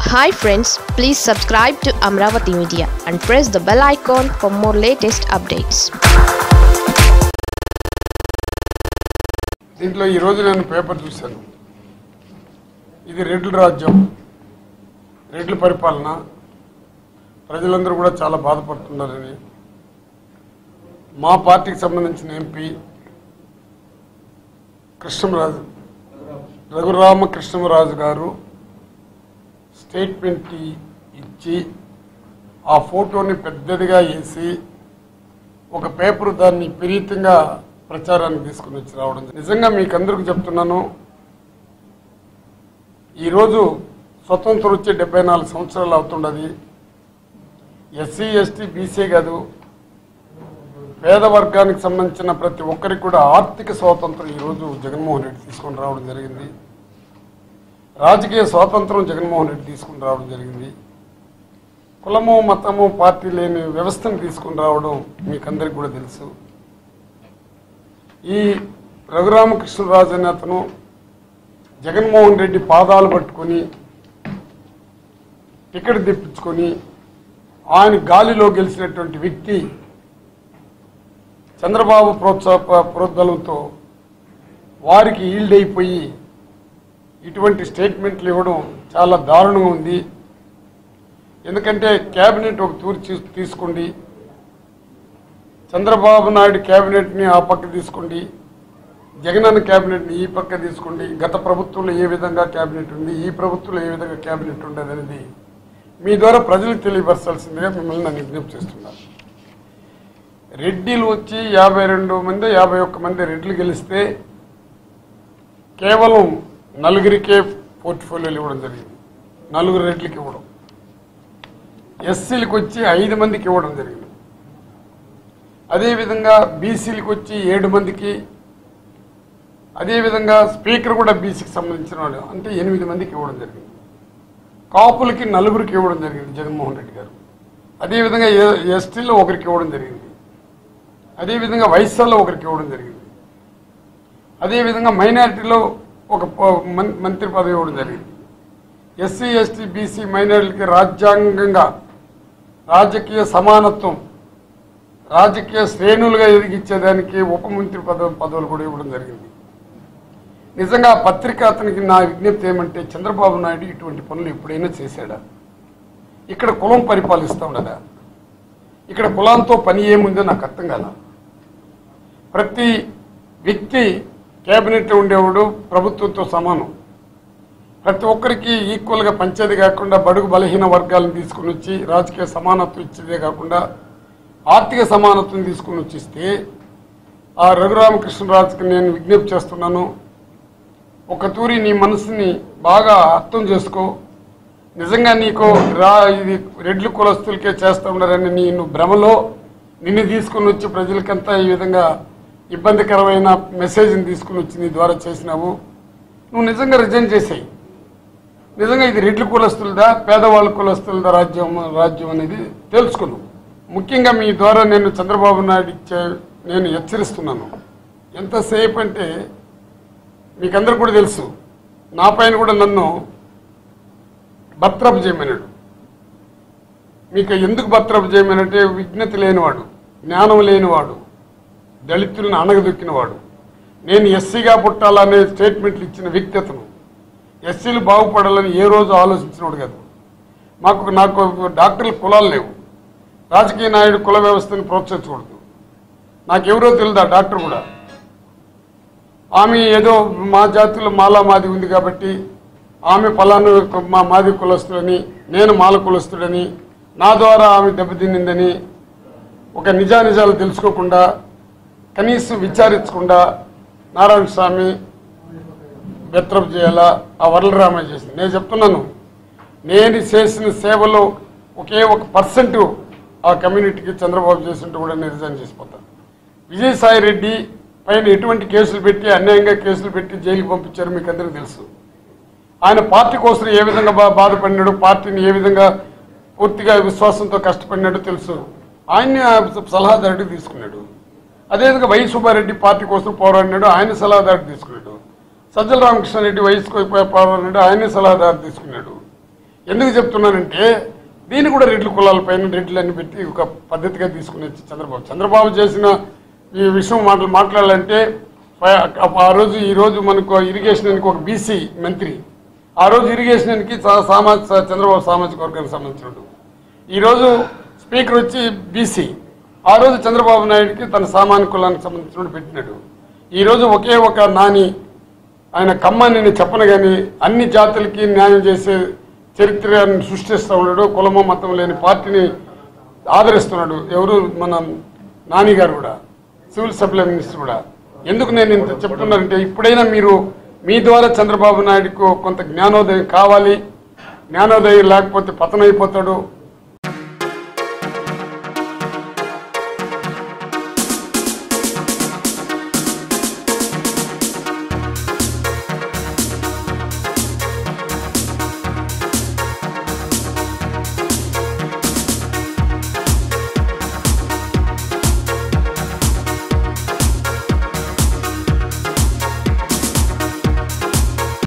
Hi friends please subscribe to Amaravati media and press the bell icon for more latest updates దీంట్లో ఈరోజు నేను paper చూశాను ఇది రెడ్ల రాజ్యం రెడ్ల పరిపాలన ప్రజలందరూ కూడా చాలా బాధపడుతున్నారని మా పార్టీకి సంబంధించిన ఎంపీ కృష్ణరాజు రఘురామ కృష్ణరాజు గారు స్టేట్మెంట్ ఇచ్చి ఆ ఫోటోని పెద్దదిగా వేసి ఒక పేపర్ దాన్ని విపరీతంగా ప్రచారానికి తీసుకుని వచ్చి రావడం జరిగింది. నిజంగా మీకు అందరికీ చెప్తున్నాను ఈరోజు స్వతంత్రం వచ్చి డెబ్బై నాలుగు సంవత్సరాలు అవుతుండదు ఎస్సీ ఎస్టీ బీసీ కాదు పేద వర్గానికి సంబంధించిన ప్రతి ఒక్కరికి కూడా ఆర్థిక స్వాతంత్రం ఈరోజు జగన్మోహన్ రెడ్డి తీసుకొని రావడం జరిగింది రాజకీయ స్వాతంత్రం జగన్మోహన్ రెడ్డి తీసుకుని రావడం జరిగింది కులము మతము పార్టీ లేని వ్యవస్థను తీసుకుని రావడం మీకు అందరికి కూడా తెలుసు ఈ రఘురామకృష్ణరాజు అనే అతను జగన్మోహన్ రెడ్డి పాదాలు పట్టుకొని టికెట్ తెప్పించుకొని ఆయన గాలిలో గెలిచినటువంటి వ్యక్తి చంద్రబాబు ప్రోత్సాహ ప్రోద్బలంతో వారికి ఈల్డ్ అయిపోయి ఇటువంటి స్టేట్మెంట్లు ఇవ్వడం చాలా దారుణంగా ఉంది ఎందుకంటే క్యాబినెట్ ఒక తూరి చూ- తీసుకోండి చంద్రబాబు నాయుడు క్యాబినెట్ని ఆ పక్క తీసుకోండి జగనన్న క్యాబినెట్ని ఈ పక్క తీసుకోండి గత ప్రభుత్వంలో ఏ విధంగా క్యాబినెట్ ఉంది ఈ ప్రభుత్వంలో ఏ విధంగా క్యాబినెట్ ఉండదు అనేది మీ ద్వారా ప్రజలకు తెలియపరచాల్సిందిగా మిమ్మల్ని నేను విజ్ఞప్తి చేస్తున్నాను రెడ్డిలు వచ్చి యాభై రెండు మంది యాభై ఒక్క మంది రెడ్లు గెలిస్తే కేవలం నలుగురికే పోర్ట్ఫోలియోలు ఇవ్వడం జరిగింది నలుగురు రెడ్లకి ఇవ్వడం ఎస్సీలకు వచ్చి ఐదు మందికి ఇవ్వడం జరిగింది అదేవిధంగా బీసీలకు వచ్చి ఏడు మందికి అదేవిధంగా స్పీకర్ కూడా బీసీకి సంబంధించిన వాడు అంటే ఎనిమిది మందికి ఇవ్వడం జరిగింది కాపులకి నలుగురికి ఇవ్వడం జరిగింది జగన్మోహన్ రెడ్డి గారు అదేవిధంగా ఏ- ఎస్టీలో ఒకరికి ఇవ్వడం జరిగింది అదేవిధంగా వైఎస్ఆర్లో ఒకరికి ఇవ్వడం జరిగింది అదేవిధంగా మైనారిటీలో ఒక ప- మం- మంత్రి పదవి ఇవ్వడం జరిగింది ఎస్సీ ఎస్టీ బీసీ మైనారిటీకి రాజ్యాంగంగా రాజకీయ సమానత్వం రాజకీయ శ్రేణులుగా ఎదిగించేదానికి ఉప మంత్రి పదవి పదవులు కూడా ఇవ్వడం జరిగింది నిజంగా ఆ పత్రిక అతనికి నా విజ్ఞప్తి ఏమంటే చంద్రబాబు నాయుడు ఇటువంటి పనులు ఎప్పుడైనా చేశాడా ఇక్కడ కులం పరిపాలిస్తూ ఉండదా ఇక్కడ కులంతో పని ఏముందో నాకు అర్థం కాల ప్రతి వ్యక్తి క్యాబినెట్లో ఉండేవాడు ప్రభుత్వంతో సమానం ప్రతి ఒక్కరికి ఈక్వల్గా పంచేది కాకుండా బడుగు బలహీన వర్గాలను తీసుకుని వచ్చి రాజకీయ సమానత్వం ఇచ్చేదే కాకుండా ఆర్థిక సమానత్వం తీసుకుని వచ్చిస్తే ఆ రఘురామకృష్ణరాజుకి నేను విజ్ఞప్తి చేస్తున్నాను ఒక తూరి నీ మనసుని బాగా అర్థం చేసుకో నిజంగా నీకు రా ఇది రెడ్లు కులస్తులకే చేస్తూ ఉన్నారని నేను భ్రమలో నిన్ను తీసుకుని వచ్చి ప్రజలకంతా ఈ విధంగా ఇబ్బందికరమైన మెసేజ్ని తీసుకుని వచ్చి నీ ద్వారా చేసినావు నువ్వు నిజంగా రిజైన్ చేసేయి నిజంగా ఇది రెడ్లు కులస్తులదా పేదవాళ్ళ కులస్తులదా రాజ్యం రాజ్యం అనేది తెలుసుకున్నాం ముఖ్యంగా మీ ద్వారా నేను చంద్రబాబు నాయుడు ఇచ్చే నేను హెచ్చరిస్తున్నాను ఎంతసేపు అంటే మీకందరూ కూడా తెలుసు నా పైన కూడా నన్ను భర్తరపు చేయమన్నాడు మీకు ఎందుకు భర్తరపు చేయమనంటే విజ్ఞత లేనివాడు జ్ఞానం లేనివాడు దళితులను అణగదొక్కినవాడు నేను ఎస్సీగా పుట్టాలనే స్టేట్మెంట్లు ఇచ్చిన వ్యక్తి అతను ఎస్సీలు బాగుపడాలని ఏ రోజు ఆలోచించినవాడు కాదు మాకు నాకు డాక్టర్ల కులాలు లేవు రాజకీయ నాయుడు కుల వ్యవస్థను ప్రోత్సహించకూడదు నాకెవరో తెలియదు ఆ డాక్టర్ కూడా ఆమె ఏదో మా జాతిలో మాలా మాది ఉంది కాబట్టి ఆమె ఫలాను మా మాది కులస్తుడని నేను మాల కులస్తుడని నా ద్వారా ఆమె దెబ్బతిన్నిందని ఒక నిజానిజాలు తెలుసుకోకుండా కనీసం విచారించకుండా నారాయణ స్వామి బెత్రపు చేయాలా ఆ వరలరామయ్య చేసింది నేను చెప్తున్నాను నేను చేసిన సేవలో ఒకే ఒక పర్సెంట్ ఆ కమ్యూనిటీకి చంద్రబాబు చేస్తుంటే కూడా నేను రిజైన్ చేసిపోతాను విజయసాయి రెడ్డి పైన ఎటువంటి కేసులు పెట్టి అన్యాయంగా కేసులు పెట్టి జైలుకి పంపించారు మీకు అందరికీ తెలుసు ఆయన పార్టీ కోసం ఏ విధంగా బా బాధపడినాడు పార్టీని ఏ విధంగా పూర్తిగా విశ్వాసంతో కష్టపడినాడో తెలుసు ఆయన్ని ఆ సలహాదారుడికి తీసుకున్నాడు అదేవిధంగా వై సుబ్బారెడ్డి పార్టీ కోసం పోరాడినాడు ఆయన సలహాదారు తీసుకున్నాడు సజ్జల రామకృష్ణారెడ్డి వయసుకు పోరాడినాడు ఆయనే సలహాదారు తీసుకున్నాడు ఎందుకు చెప్తున్నానంటే దీన్ని కూడా రెడ్ల కులాల పైన రెడ్లు అన్ని పెట్టి ఒక పద్ధతిగా తీసుకుని వచ్చి చంద్రబాబు చంద్రబాబు చేసిన ఈ విషయం మాటలు మాట్లాడాలంటే ప- ఆ రోజు ఈ రోజు మనకు ఇరిగేషన్కి ఒక బీసీ మంత్రి ఆ రోజు ఇరిగేషన్కి సామాజిక చంద్రబాబు సామాజిక వర్గానికి సంబంధించినట్టు ఈరోజు స్పీకర్ వచ్చి బీసీ ఆ రోజు చంద్రబాబు నాయుడుకి తన సామాన్య కులానికి సంబంధించినట్టు పెట్టినాడు ఈరోజు ఒకే ఒక నాని ఆయన కమ్మని నేను చెప్పను కానీ అన్ని జాతులకి న్యాయం చేసే చరిత్రను సృష్టిస్తూ ఉన్నాడు కులమో మతం లేని పార్టీని ఆదరిస్తున్నాడు ఎవరు మన నాని గారు కూడా సివిల్ సప్లై మినిస్టర్ కూడా ఎందుకు నేను ఇంత చెప్తున్నానంటే ఇప్పుడైనా మీరు మీ ద్వారా చంద్రబాబు నాయుడుకు కొంత జ్ఞానోదయం కావాలి జ్ఞానోదయం లేకపోతే పతనైపోతాడు